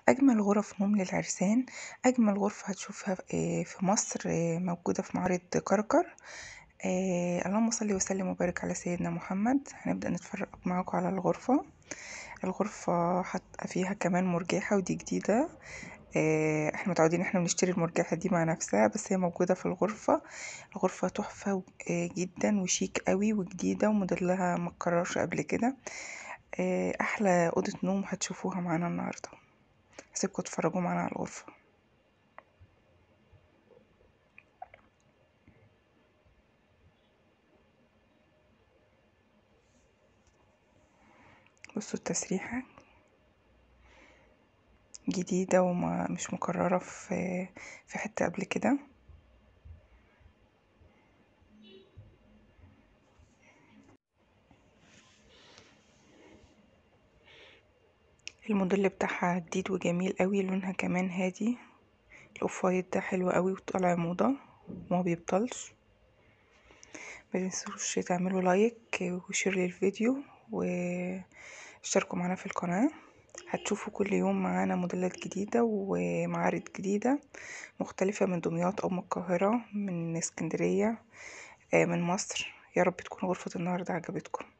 أجمل غرف نوم للعرسان أجمل غرفة هتشوفها في مصر موجودة في معرض كركر اللهم صل وسلم وبارك على سيدنا محمد هنبدأ نتفرج معاكم على الغرفة الغرفة هتبقى فيها كمان مرجحة ودي جديدة احنا متعودين احنا بنشتري المرجحة دي مع نفسها بس هي موجودة في الغرفة الغرفة تحفة جدا وشيك قوي وجديدة وموديلها متكررش قبل كده احلى اوضة نوم هتشوفوها معانا النهاردة هسيبكم تتفرجوا معانا على الغرفة بصوا التسريحة جديدة ومش مكررة في في حتة قبل كده الموديل بتاعها جديد وجميل قوي لونها كمان هادي الاوف وايت ده حلو قوي وطالع موضة وما بيبطلش متنسوش تعملوا لايك وشير للفيديو واشتركوا معانا في القناة هتشوفوا كل يوم معانا موديلات جديدة ومعارض جديدة مختلفة من دمياط أو من القاهرة من اسكندرية من مصر يا رب تكون غرفة النهاردة عجبتكم